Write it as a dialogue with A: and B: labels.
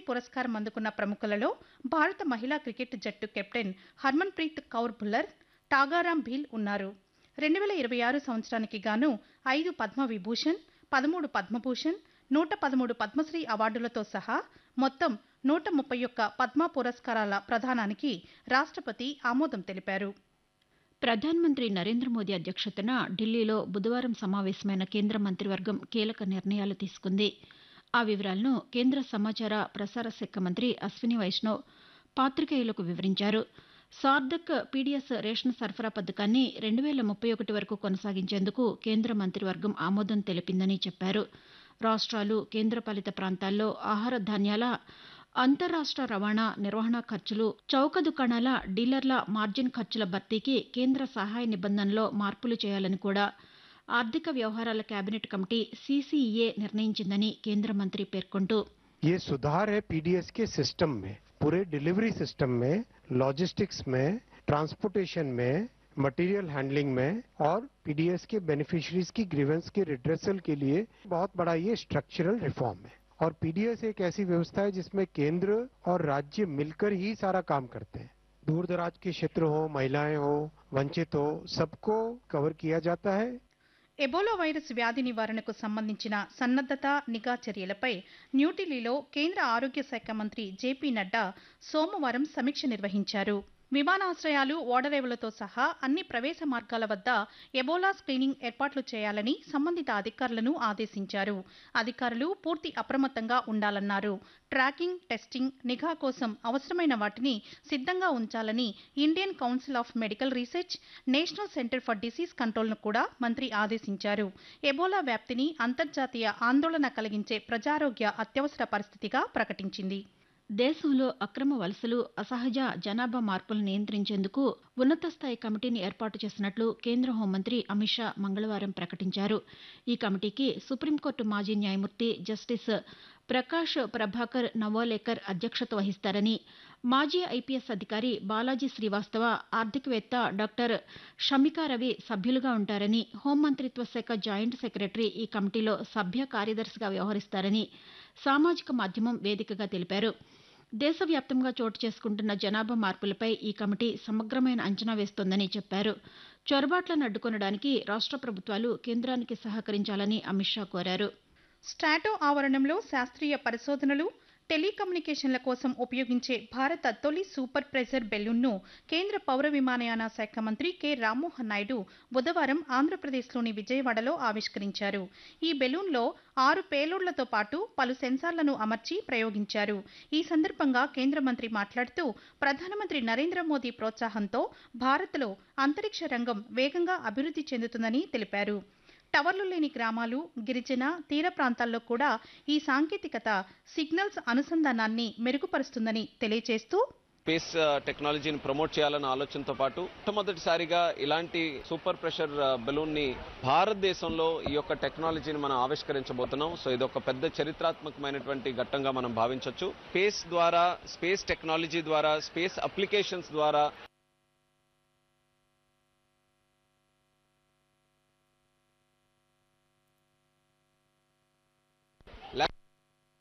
A: పురస్కారం అందుకున్న ప్రముఖులలో భారత మహిళా క్రికెట్ జట్టు కెప్టెన్ హర్మన్ప్రీత్ కౌర్ భుల్లర్ టాగారాం భీల్ ఉన్నారు రెండు వేల ఇరవై ఆరు సంవత్సరానికి గాను ఐదు పద్మ విభూషణ్ పదమూడు పద్మభూషణ్ నూట పదమూడు పద్మశ్రీ అవార్డులతో సహా మొత్తం నూట ముప్పై ఒక్క పద్మ పురస్కారాల ప్రదానానికి రాష్ట్రపతి ఆమోదం తెలిపారు
B: ప్రధానమంత్రి నరేంద్ర మోదీ అధ్యక్షతన ఢిల్లీలో బుధవారం సమావేశమైన కేంద్ర మంత్రివర్గం కీలక నిర్ణయాలు తీసుకుంది ఆ వివరాలను కేంద్ర సమాచార ప్రసార శాఖ మంత్రి అశ్విని వైష్ణవ్ పాతికేయులకు వివరించారు సార్ధక్ పీడీఎస్ రేషన్ సరఫరా పథకాన్ని రెండు వేల ముప్పై ఒకటి వరకు కొనసాగించేందుకు కేంద్ర మంత్రివర్గం ఆమోదం తెలిపిందని చెప్పారు రాష్ట్రాలు కేంద్రపాలిత ప్రాంతాల్లో ఆహార ధాన్యాల అంతర్రాష్ట్ర రవాణా నిర్వహణ ఖర్చులు చౌక దుకాణాల డీలర్ల మార్జిన్ ఖర్చుల భర్తీకి కేంద్ర సహాయ నిబంధనలో మార్పులు చేయాలని కూడా ఆర్థిక వ్యవహారాల కేబినెట్ కమిటీ సీసీఈఏ నిర్ణయించిందని కేంద్ర మంత్రి పేర్కొంటూ
C: ये सुधार है पीडीएस के सिस्टम में पूरे डिलीवरी सिस्टम में लॉजिस्टिक्स में ट्रांसपोर्टेशन में मटेरियल हैंडलिंग में और पीडीएस के बेनिफिशियरीज की ग्रीवेंस के रिड्रेसल के लिए बहुत बड़ा ये स्ट्रक्चरल रिफॉर्म है और पीडीएस एक ऐसी व्यवस्था है जिसमें केंद्र और राज्य मिलकर ही सारा काम करते हैं दूर दराज के क्षेत्र हो महिलाएं हो वंचित हो सबको कवर किया जाता है
A: ఎబోలా వైరస్ వ్యాధి నివారణకు సంబంధించిన సన్నద్దత నిఘా చర్యలపై న్యూఢిల్లీలో కేంద్ర ఆరోగ్య శాఖ మంత్రి జేపీ నడ్డా సోమవారం సమీక్ష నిర్వహించారు విమానాశ్రయాలు ఓడరేవులతో సహా అన్ని ప్రవేశ మార్గాల వద్ద ఎబోలా స్క్రీనింగ్ ఏర్పాట్లు చేయాలని సంబంధిత అధికారులను ఆదేశించారు అధికారులు పూర్తి అప్రమత్తంగా ఉండాలన్నారు ట్రాకింగ్ టెస్టింగ్ నిఘా కోసం అవసరమైన వాటిని సిద్ధంగా ఉంచాలని Indian Council of Medical Research National Centre for Disease కంట్రోల్ను కూడా మంత్రి ఆదేశించారు ఎబోలా వ్యాప్తిని అంతర్జాతీయ ఆందోళన కలిగించే ప్రజారోగ్య అత్యవసర పరిస్థితిగా ప్రకటించింది
B: దేశంలో అక్రమ వలసలు అసహజ జనాభా మార్పులను నియంత్రించేందుకు ఉన్నత స్థాయి కమిటీని ఏర్పాటు చేసినట్లు కేంద్ర హోంమంత్రి అమిత్ షా మంగళవారం ప్రకటించారు ఈ కమిటీకి సుప్రీంకోర్టు మాజీ న్యాయమూర్తి జస్టిస్ ప్రకాష్ ప్రభాకర్ నవోలేకర్ అధ్యక్షత వహిస్తారని మాజీ ఐపీఎస్ అధికారి బాలాజీ శ్రీవాస్తవ ఆర్థికవేత్త డాక్టర్ షమికా రవి సభ్యులుగా ఉంటారని హోంమంత్రిత్వ శాఖ జాయింట్ సెక్రటరీ ఈ కమిటీలో సభ్య కార్యదర్శిగా వ్యవహరిస్తారని సామాజిక మాధ్యమం వేదికగా తెలిపారు దేశవ్యాప్తంగా చోటు చేసుకుంటున్న జనాభా మార్పులపై ఈ కమిటీ సమగ్రమైన అంచనా వేస్తోందని చెప్పారు చొరబాట్లను అడ్డుకొనడానికి రాష్ట్ర ప్రభుత్వాలు కేంద్రానికి సహకరించాలని అమిత్ షా కోరారు
A: స్టాటో ఆవరణంలో శాస్త్రీయ పరిశోధనలు టెలికమ్యూనికేషన్ల కోసం ఉపయోగించే భారత తొలి సూపర్ ప్రెజర్ బెలూన్ను కేంద్ర పౌర విమానయాన శాఖ మంత్రి కె రామ్మోహన్ నాయుడు బుధవారం ఆంధ్రప్రదేశ్లోని విజయవాడలో ఆవిష్కరించారు ఈ బెలూన్లో ఆరు పేలోడ్లతో పాటు పలు సెన్సార్లను అమర్చి ప్రయోగించారు ఈ సందర్భంగా కేంద్ర మంత్రి మాట్లాడుతూ ప్రధానమంత్రి నరేంద్ర మోదీ ప్రోత్సాహంతో భారత్లో అంతరిక్ష రంగం వేగంగా అభివృద్ధి చెందుతుందని తెలిపారు టవర్లు లేని గ్రామాలు గిరిజన తీర ప్రాంతాల్లో కూడా ఈ సాంకేతికత సిగ్నల్స్ అనుసంధానాన్ని మెరుగుపరుస్తుందని తెలియజేస్తూ
D: స్పేస్ టెక్నాలజీని ప్రమోట్ చేయాలన్న ఆలోచనతో పాటు మొట్టమొదటిసారిగా ఇలాంటి సూపర్ ప్రెషర్ బెలూన్ ని భారతదేశంలో ఈ యొక్క టెక్నాలజీని మనం ఆవిష్కరించబోతున్నాం సో ఇది ఒక పెద్ద చరిత్రాత్మకమైనటువంటి ఘట్టంగా మనం భావించవచ్చు స్పేస్ ద్వారా స్పేస్ టెక్నాలజీ ద్వారా స్పేస్ అప్లికేషన్స్ ద్వారా